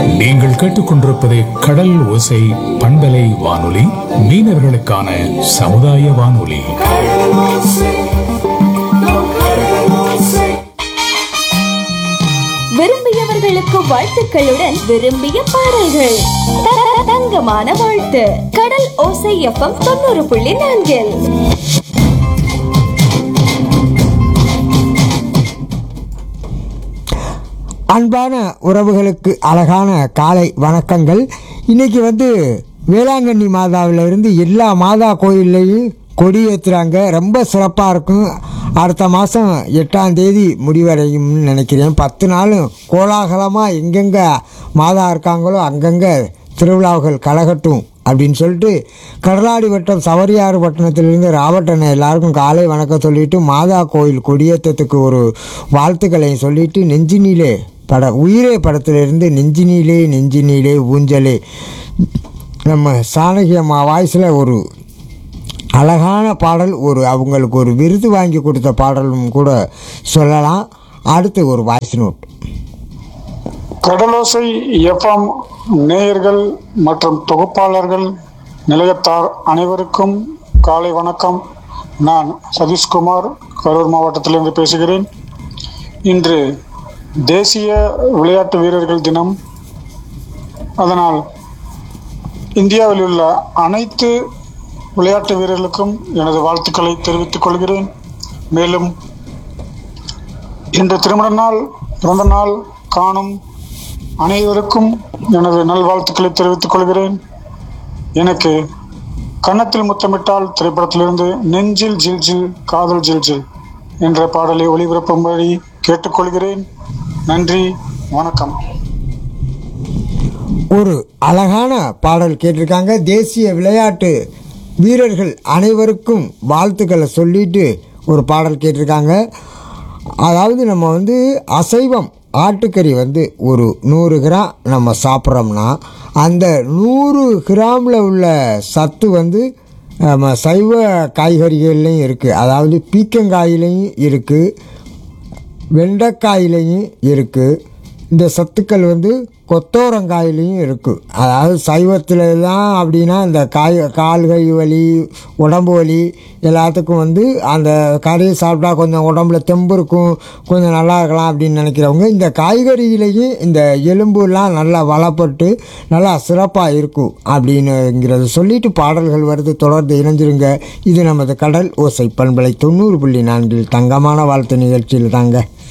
நீங்கள் கேட்டுக்கொண்டிருப்பது கடல் ஓசை பண்பலை வானொலி மீனவர்களுக்கான சமுதாய வானொலி விரும்பியவர்களுக்கு வாழ்த்துக்களுடன் விரும்பிய பாடல்கள் த- தங்கமான வாழ்த்து கடல் ஓசை எஃப்எம் தொண்ணூறு புள்ளி நான்கில் அன்பான உறவுகளுக்கு அழகான காலை வணக்கங்கள் இன்னைக்கு வந்து வேளாங்கண்ணி மாதாவில் இருந்து எல்லா மாதா கோயில்லையும் கொடி ஏற்றுறாங்க ரொம்ப சிறப்பாக இருக்கும் அடுத்த மாதம் எட்டாம் தேதி முடிவடையும்னு நினைக்கிறேன் பத்து நாளும் கோலாகலமாக எங்கெங்கே மாதா இருக்காங்களோ அங்கங்கே திருவிழாவுகள் கலகட்டும் அப்படின்னு சொல்லிட்டு கடலாடி வட்டம் சவரியாறு பட்டணத்திலிருந்து ராவட்டனை எல்லாருக்கும் காலை வணக்கம் சொல்லிட்டு மாதா கோயில் கொடியேற்றத்துக்கு ஒரு வாழ்த்துக்களையும் சொல்லிட்டு நெஞ்சினிலே பட உயிரே படத்திலிருந்து நெஞ்சினிலே நெஞ்சினிலே ஊஞ்சலே நம்ம சாணகி அம்மா வாய்ஸில் ஒரு அழகான பாடல் ஒரு அவங்களுக்கு ஒரு விருது வாங்கி கொடுத்த பாடலும் கூட சொல்லலாம் அடுத்து ஒரு வாய்ஸ் நோட் கடலோசை எஃப்எம் நேயர்கள் மற்றும் தொகுப்பாளர்கள் நிலையத்தார் அனைவருக்கும் காலை வணக்கம் நான் சதீஷ்குமார் கரூர் மாவட்டத்திலிருந்து பேசுகிறேன் இன்று தேசிய விளையாட்டு வீரர்கள் தினம் அதனால் இந்தியாவில் உள்ள அனைத்து விளையாட்டு வீரர்களுக்கும் எனது வாழ்த்துக்களை தெரிவித்துக் கொள்கிறேன் மேலும் இன்று திருமண நாள் பிறந்த நாள் காணும் அனைவருக்கும் எனது நல்வாழ்த்துக்களை தெரிவித்துக் கொள்கிறேன் எனக்கு கன்னத்தில் முத்தமிட்டால் திரைப்படத்திலிருந்து நெஞ்சில் ஜில் ஜில் காதல் ஜில் ஜில் என்ற பாடலை ஒளிபரப்பும்படி கேட்டுக்கொள்கிறேன் நன்றி வணக்கம் ஒரு அழகான பாடல் கேட்டிருக்காங்க தேசிய விளையாட்டு வீரர்கள் அனைவருக்கும் வாழ்த்துக்களை சொல்லிட்டு ஒரு பாடல் கேட்டிருக்காங்க அதாவது நம்ம வந்து அசைவம் ஆட்டுக்கறி வந்து ஒரு நூறு கிராம் நம்ம சாப்பிட்றோம்னா அந்த நூறு கிராமில் உள்ள சத்து வந்து நம்ம சைவ காய்கறிகள்லையும் இருக்குது அதாவது பீக்கங்காயிலையும் இருக்குது வெண்டைக்காயிலையும் இருக்குது இந்த சத்துக்கள் வந்து கொத்தோரங்காயிலையும் இருக்குது அதாவது சைவத்தில் தான் அப்படின்னா இந்த காய் கால் கை வலி உடம்பு வலி எல்லாத்துக்கும் வந்து அந்த கறியை சாப்பிட்டா கொஞ்சம் உடம்புல தெம்பு இருக்கும் கொஞ்சம் நல்லா இருக்கலாம் அப்படின்னு நினைக்கிறவங்க இந்த காய்கறியிலையும் இந்த எலும்புலாம் நல்லா வளப்பட்டு நல்லா சிறப்பாக இருக்கும் அப்படின்னுங்கிறத சொல்லிட்டு பாடல்கள் வருது தொடர்ந்து இணைஞ்சிருங்க இது நமது கடல் ஓசை பண்பலை தொண்ணூறு புள்ளி நான்கில் தங்கமான வாழ்த்து நிகழ்ச்சியில் தாங்க